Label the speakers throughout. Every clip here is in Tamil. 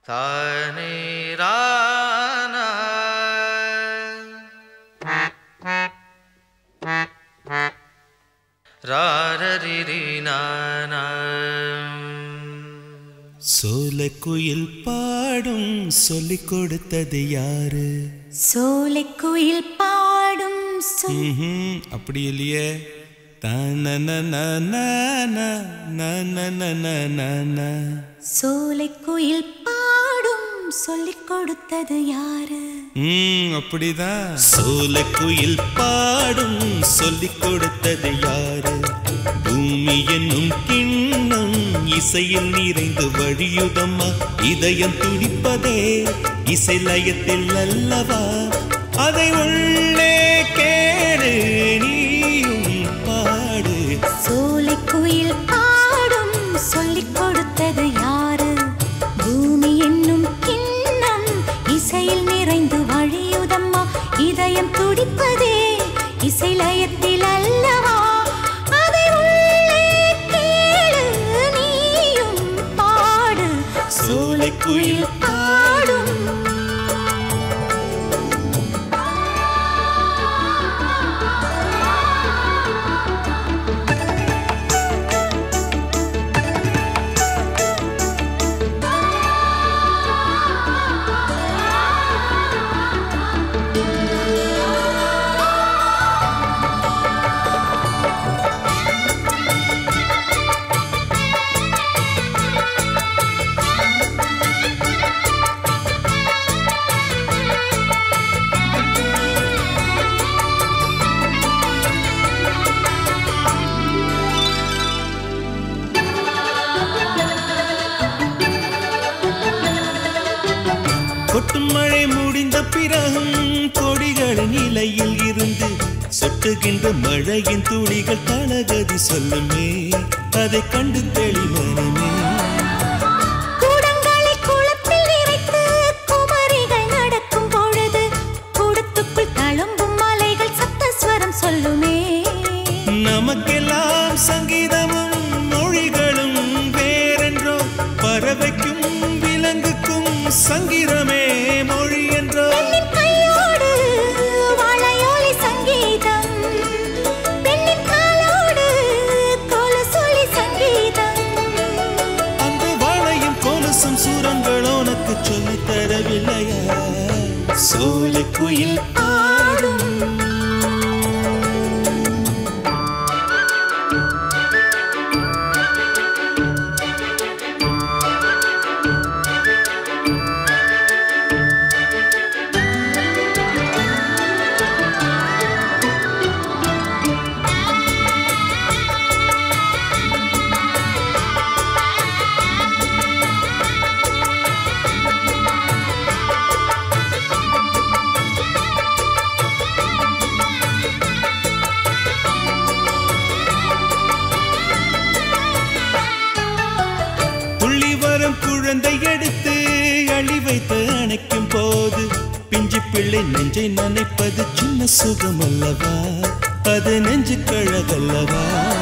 Speaker 1: தானே ரானா ராரரிரி நானா
Speaker 2: சோலைக்குயில் பாடும் சொல்லிக் கொடுத்தது யாரு
Speaker 3: சோலைக்குயில் பாடும் சொல்
Speaker 2: ம்ஹும், அப்படி இல்லையே தானனனனனனனனனனன.
Speaker 3: சோலைக்குயில் பாடும் சொல்லிக் கொடுத்தது யாரு
Speaker 2: ம், அப்படிதான் சோலைக்குயில் பாடும் சொல்லிக் கொடுத்தது யாரு பூமி என்னும் கிண்ணம் இசையில் நிறைந்து வழியுதம்மா இதயம் துடிப்பதே இசை லயத்தில் அல்லவா அதை உள்ளே கேடு நீயும் பாடு
Speaker 3: சோலைக்குயில் பாடும் சொல்லிக் கொடுத்தது யாரு பூமி என்னும் கிண்ணம் இசையில் நிறைந்து வழியுதம்மா இதயம் துடிப்பதே இசை லயத்தில் அல்லவா அதை உள்ளே கேளு நீயும் பாடு சோலைக்குயில் பாடும்
Speaker 2: கொட்டும் மழை முடிந்த பிறகும் கொடிகளின் இலையில் இருந்து சொட்டுகின்ற மழையின் துளிகள் தளகதி சொல்லுமே அதை கண்டு தெளிவனமே
Speaker 3: கூடங்களை குளத்தில் நிறைத்து குமரிகள் நடக்கும் பொழுது கூடத்துக்குள் தழும்பும் மலைகள் சப்தஸ்வரம் சொல்லுமே
Speaker 2: நமக்கெல்லாம் சங்கீதமும் மொழிகளும் வேறென்றோ பறவைக்கும் விலங்குக்கும் சங்கீதமே மொழி என்றோ
Speaker 3: பெண்ணின் கையோடு வாழையோலி சங்கீதம் பெண்ணின் காலோடு கொலுசொலி சங்கீதம்
Speaker 2: அந்த வாழையும் கொலுசும் சூரங்கள் உனக்கு சொல்லித் தரவில்லையா சோலை குயில்
Speaker 3: ஆடும்
Speaker 2: துள்ளி வரும் குழந்தை எடுத்து அழி வைத்து அணைக்கும் போது பிஞ்சு பிள்ளை நெஞ்சை நனைப்பது சின்ன சுகம் அல்லவா அது நெஞ்சு கழகல்லவா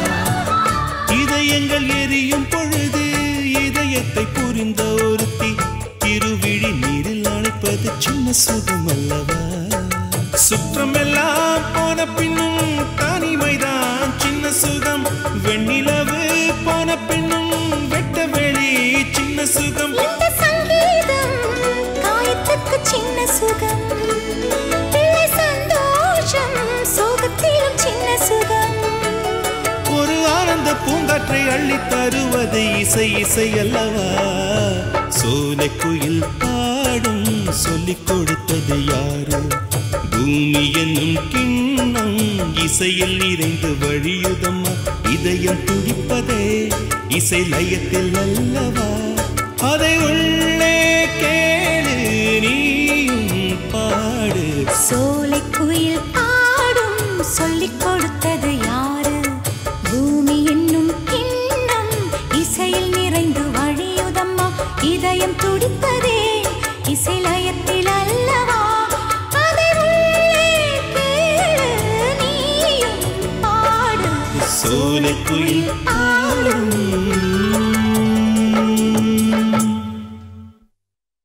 Speaker 2: இதயங்கள் எரியும் பொழுது இதயத்தை புரிந்த ஒருத்தி இருவிழி நீரில் அணைப்பது சின்ன சுகம் அல்லவா சுற்றமெல்லாம் போன பின்னும் தனிமைதான் சின்ன சுகம் வெண்ணிலவு போன பின்னும் வெட்ட வெளி சின்ன சுகம்
Speaker 3: இந்த சங்கீதம் காயத்துக்கு சின்ன சுகம் பிள்ளை சந்தோஷம் சோகத்திலும் சின்ன சுகம்
Speaker 2: ஒரு ஆனந்த பூங்காற்றை அள்ளி தருவது இசை இசை அல்லவா சோலை குயில் பாடும் சொல்லிக் கொடுத்தது யாரு பூமி என்னும் கிண்ணம் இசையில் நிறைந்து வழியுதம்மா இதயம் துடிப்பதே இசை லயத்தில் அல்லவா அதை உள்ளே கேளு நீயும் பாடு
Speaker 3: சோலைக்குயில் பாடும் சொல்லிக் கொடுத்தது யாரு பூமி என்னும் கிண்ணம் இசையில் நிறைந்து வழியுதம்மா இதயம் துடிப்பதே இசை லயத்தில் அல்லவா அதை உள்ளே கேளு நீயும் பாடு
Speaker 2: சோலைக்குயில் பாடும்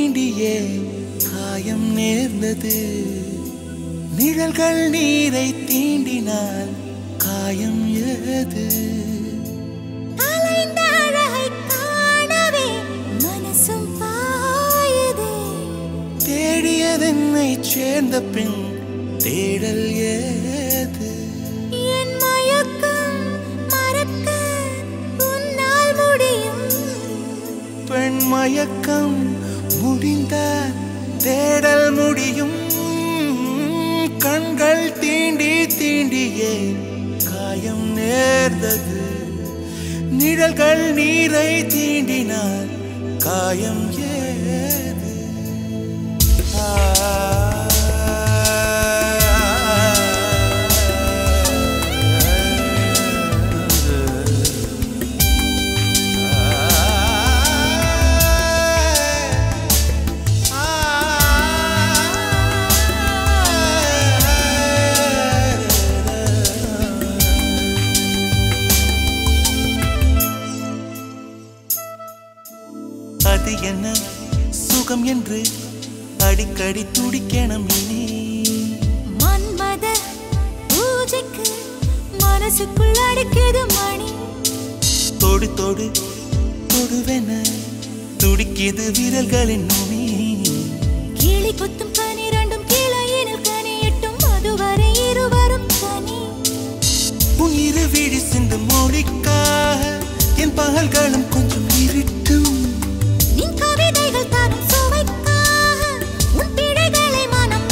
Speaker 2: தீண்டியே காயம் நேர்ந்தது நிழல்கள் நீரை தீண்டினால் காயம் ஏது
Speaker 3: அலைந்த அழகை காணவே மனசும் பாயுதே
Speaker 2: தேடியதென்னை சேர்ந்த பின் தேடல் ஏது
Speaker 3: என் மயக்கம் மறக்க உன்னால் முடியும்
Speaker 2: பெண் மயக்கம் முடிந்த தேடல் முடியும் கண்கள் தீண்டி தீண்டியே காயம் நேர்ந்தது நிழல்கள் நீரை தீண்டினால் காயம் ஏது அது என்ன சுகம் என்று அடிக்கடி துடிக்கணும் இனி
Speaker 3: மன்மத பூஜைக்கு மனசுக்குள் அடிக்குது மணி
Speaker 2: தொடு தொடு தொடுவென துடிக்கிது விரல்களின் நுனி
Speaker 3: கிளி கொத்தும் கனிரண்டும் கிளையினில் கனியட்டும் அதுவரை இருவரும் தனி
Speaker 2: உன் இரு விழி சிந்து மொழிக்காக என் பகல்களும் கொஞ்சம் இருட்டும்
Speaker 3: நீ கவிதைகள் தரும் சுவைக்காக உன் பிழைகளை மனம்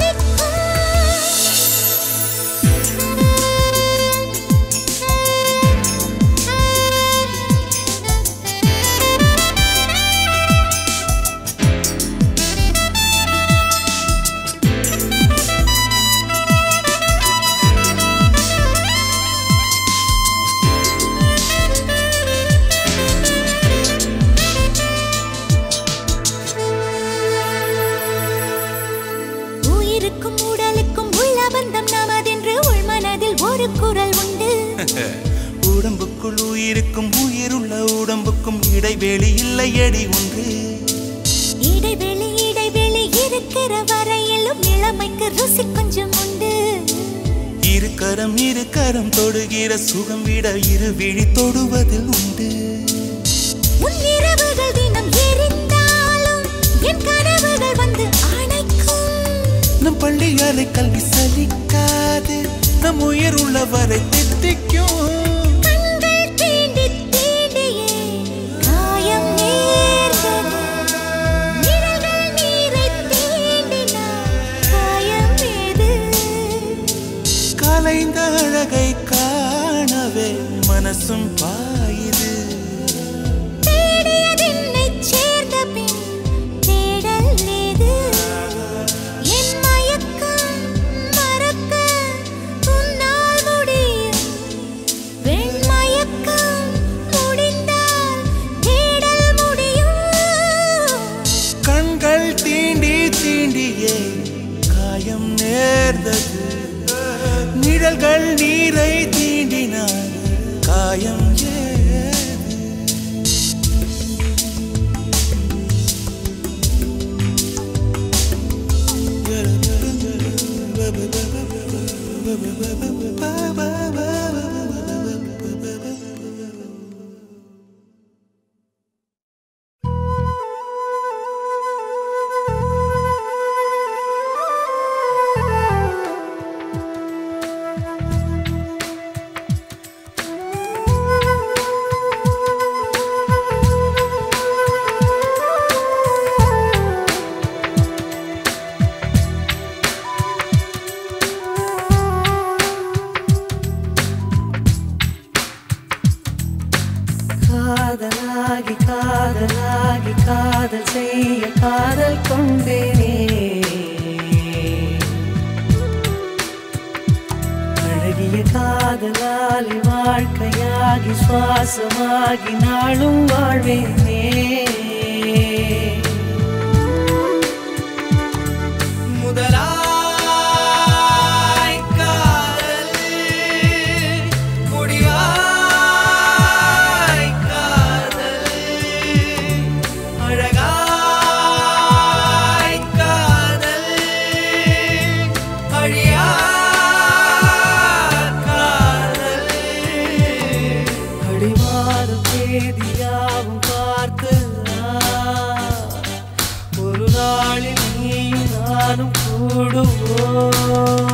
Speaker 3: உயிருக்கும் உடலுக்கும் உள்ள பந்தம் நமதென்று உள்மனதில் ஒரு குரல் உண்டு
Speaker 2: உடம்புக்குள் உயிருக்கும் உயிருள்ள உடம்புக்கும் இடைவெளி இல்லையடி ஒன்று
Speaker 3: இடைவெளி இடைவெளி இருக்கிற வரையிலும் இளமைக்கு ருசி கொஞ்சம் உண்டு
Speaker 2: இரு கரம் இரு கரம் தொடுகிற சுகம் விட இரு விழி தொடுவதில் உண்டு
Speaker 3: உன் இரவுகள் தினம் எரிந்தாலும் என் கனவுகள் வந்து அணைக்கும்
Speaker 2: நம் பள்ளி அறை கல்வி சலிக்காது நம் உயிர் உள்ளவரை தித்திக்கும்
Speaker 3: கண்கள் தீண்டி தீண்டியே காயம் நேர்ந்தது நிழல்கள் நீரை தீண்டினால் காயம் ஏது
Speaker 2: கலைந்த அழகை காணவே மனசும் பாயுது
Speaker 3: தேடியதென்னைச் சேர்ந்த பின் தேடல் ஏது? என் மயக்கம் மறக்க உன்னால் முடியும். வெண்மயக்கம் முடிந்தால் தேடல் முடியும்.
Speaker 2: கண்கள் தீண்டி தீண்டியே காயம் நேர்ந்தது நிழல்கள் நீரை தீண்டினார் காயம் ஏது
Speaker 4: காதலாகி காதலாகி காதல் செய்ய காதல் கொண்டேனே அழகிய காதலாலி வாழ்க்கையாகி சுவாசமாகி நாளும் வாழ்வேனே
Speaker 2: முதலாய் காதல் முடிவாய் காதல் அழகாய்
Speaker 4: நாளில் நீயும் நானும் கூடுவோம்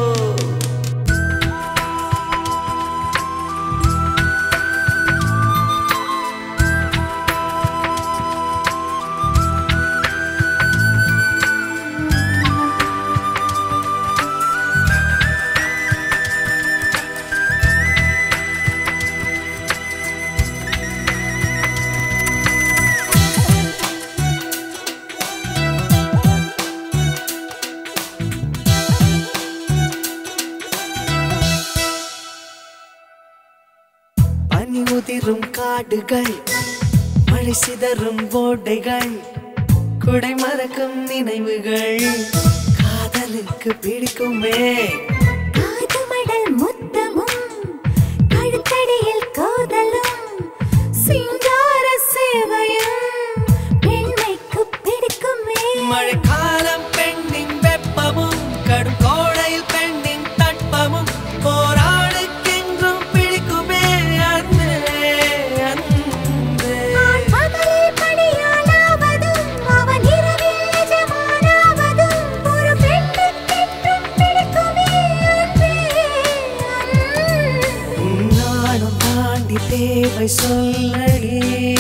Speaker 4: பனி உதிரும் காடுகள் மழை சிதறும் ஓடைகள் குடை மறக்கும் நினைவுகள் காதலுக்கு பிடிக்குமே
Speaker 3: காதுமடல் முத்தமும் கழுத்தடியில் கோதலும் சிங்கார சேவையும் பெண்மைக்கு பிடிக்குமே
Speaker 4: மழைக்காலம் பெண்ணின் வெப்பமும் கடும் கோடையில் பெண்ணின் தட்பமும் போராளுக்கென்றும் பிடிக்குமே அன்பே அன்பே
Speaker 3: ஆண் பகலில் பணியாளாவதும் அவன் இரவில் எஜமானாவதும் ஒரு பெண்ணுக்கென்றும் பிடிக்குமே அன்பே அன்பே
Speaker 4: உன்னாலும் தாண்டி தேவை சொல்லடி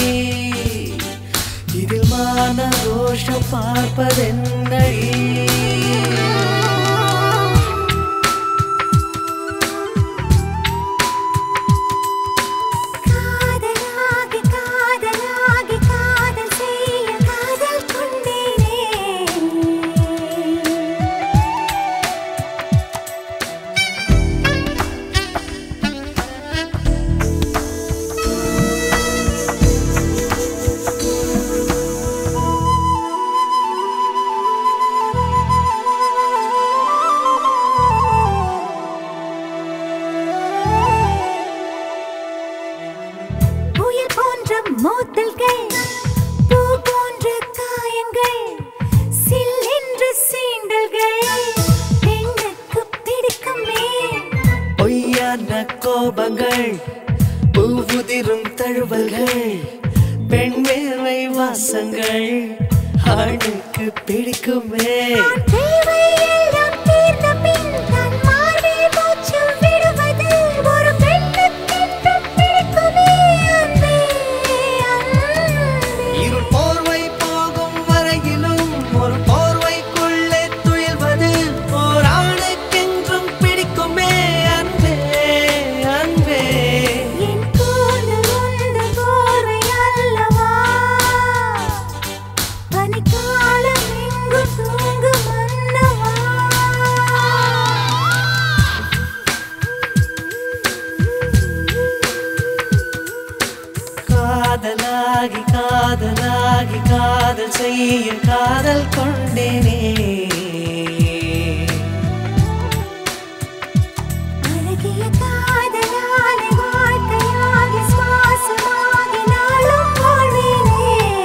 Speaker 4: இதில் மான ரோஷம் பார்ப்பதென்னடி
Speaker 3: காதலாகி காதலாகி காதல் செய்ய காதல் கொண்டேனே புயல் போன்ற மோதல்கள் பூ போன்ற காயங்கள் சில்லென்ற சீண்டல்கள் பெண்ணுக்கு பிடிக்குமே
Speaker 4: பொய்யான கோபங்கள் பூவுதிரும் தழுவல்கள் பெண் மேலை வாசங்கள் ஆணுக்கு பிடிக்குமே
Speaker 3: ஆண் தேவை எல்லாம் தீர்ந்த பின் தன் மார்பில் மூச்சு விடுவது ஒரு பெண்ணுக்கென்றும் பிடிக்குமே அன்பே அன்பே
Speaker 4: இருள் போர்வை போகும் வரையிலும் ஒரு போர்வைக்குள்ளே துயில்வது ஓர் ஆணுக்கென்றும் பிடிக்குமே அன்பே அன்பே
Speaker 3: என் கூந்தல் உந்தன் போர்வை அல்லவா? பனிக்காலம் எங்கும் தூங்கும் மன்னவா?
Speaker 4: காதலாகி காதலாகி காதல் செய்ய காதல் கொண்டேனே
Speaker 3: அழகிய காதலாலே வாழ்க்கையாகி சுவாசமாகி நாளும் வாழ்வேனே.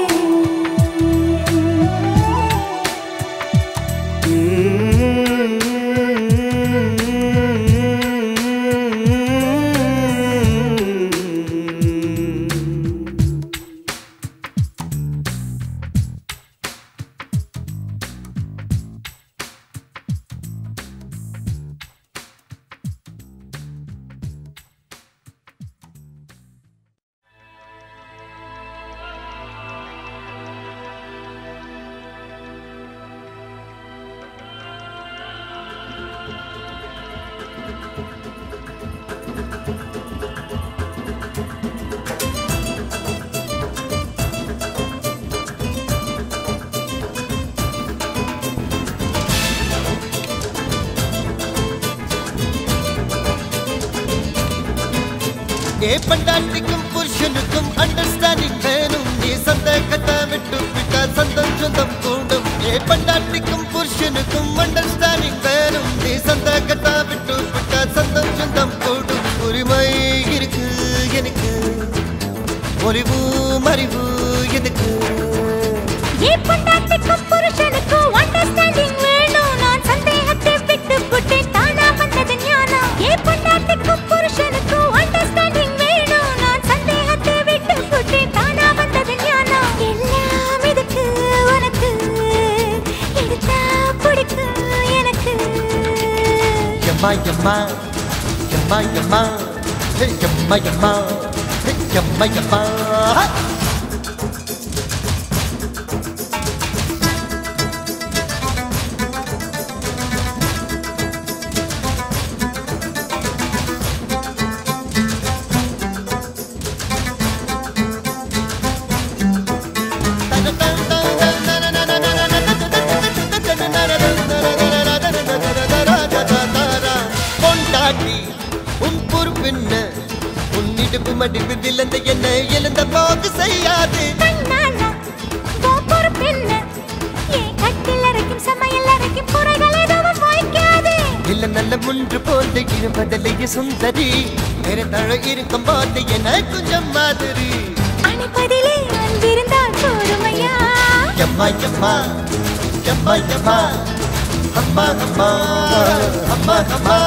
Speaker 5: ஏ பண்டாட்டிக்கும் புருஷனுக்கும் அண்டர்ஸ்டாண்டிங் வேணும் நீ சந்தேகத்தை விட்டு விட்டா சந்தம் சொந்தம் கூடும் ஏ பண்டாட்டிக்கும் புருஷனுக்கும் அண்டர்ஸ்டாண்டிங் வேணும் நீ சந்தேகத்தை விட்டு விட்டா சந்தம் சொந்தம் கூடும் உரிமை இருக்கு எனக்கு ஒளிவு மறிவு எனக்கு
Speaker 3: ஏ பொண்டாட்டிக்கும் புருஷனுக்கும் understanding வேணும். நான் சந்தேகத்தை விட்டு புட்டேன். தானா வந்தது ஞானம். ஏ பொண்டாட்டிக்கும் புருஷனுக்கும் understanding வேணும். நான் சந்தேகத்தை விட்டு புட்டேன். தானா வந்தது ஞானம். எல்லாம் எதுக்கு உனக்கு?
Speaker 5: yamma yamma yamma yamma hey yamma yamma hey yamma yamma பொண்டாட்டி உன் பொறுப்பென்ன உன் இடுப்பு மடிப்பு விழுந்த என்ன எழுந்த போக்கு செய்யாது
Speaker 3: கண்ணால உன் பொறுப்பென்ன? என் கட்டில் அரைக்கும் சமையல் அரைக்கும் குறைகள் எதுவும் வைக்காதே.
Speaker 5: இல்ல நல்ல முன்று போல இருப்பதிலேயே சுந்தரி வேற தழ இருக்கும் போது என கொஞ்சம் மாதிரி
Speaker 3: அணைப்பதிலே அன்பிருந்தால் போதுமையா?
Speaker 5: எம்மா எம்மா எம்மா எம்மா அம்மா அம்மா அம்மா அம்மா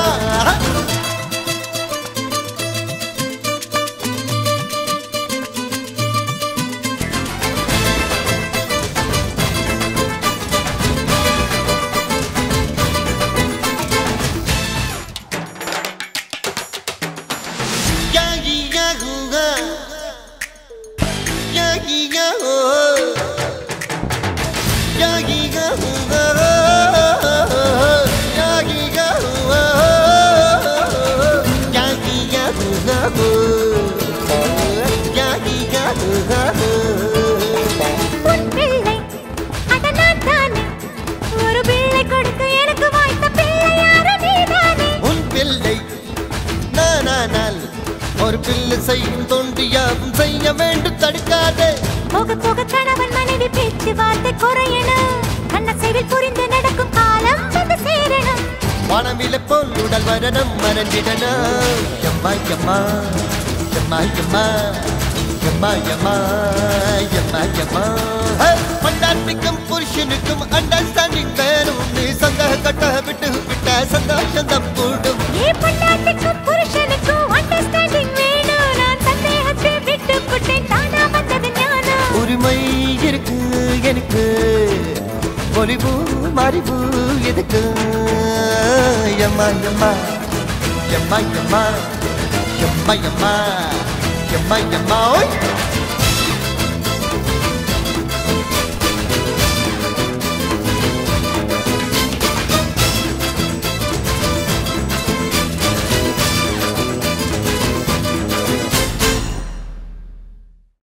Speaker 5: யாகி யாகுகா யாகி யாகோ யாகி யாகுகா யாகி யாகுகா யாகி யாகுகா யாகி யாகுகா
Speaker 3: உன் பிள்ளை, அட நான் தானே. ஒரு பிள்ளை கொடுக்க எனக்கு வாய்த்த பிள்ளை யாரு நீதானே.
Speaker 5: உன் பிள்ளை நானானால் ஒரு பிள்ளை செய்யும் தோன்றியாவும் செய்ய வேண்டும் தடுக்காதே
Speaker 3: போக போக கணவன் மனைவி பேச்சுவார்த்தை குறையணும் கண்ணசைவில் புரிந்து நடக்கும் காலம் வந்து சேரணும்
Speaker 5: வானவில போல் உடல் வரணும் மறந்திடணும் எம்மா எம்மா எம்மா எம்மா எம்மா எம்மா எம்மா எம்மா பண்டாட்டிக்கும் புருஷனுக்கும் அண்டர்ஸ்டாண்டிங் வேணும் நீ சங்க கட்ட விட்டு விட்ட சந்தோஷம் தான் கூடும்
Speaker 3: ஏ பொண்டாட்டிக்கும் புருஷனுக்கும் அண்டர்ஸ்டாண்டிங் வேணும் நான் சந்தேகத்தை விட்டு புட்டேன் தானா வந்தது ஞானம்
Speaker 5: உரிமை இருக்கு எனக்கு பொலிவு மறிவு எதுக்கு எம்மா எம்மா எம்மா எம்மா எம்மா எம்மா எம்மா எம்மா ஓய்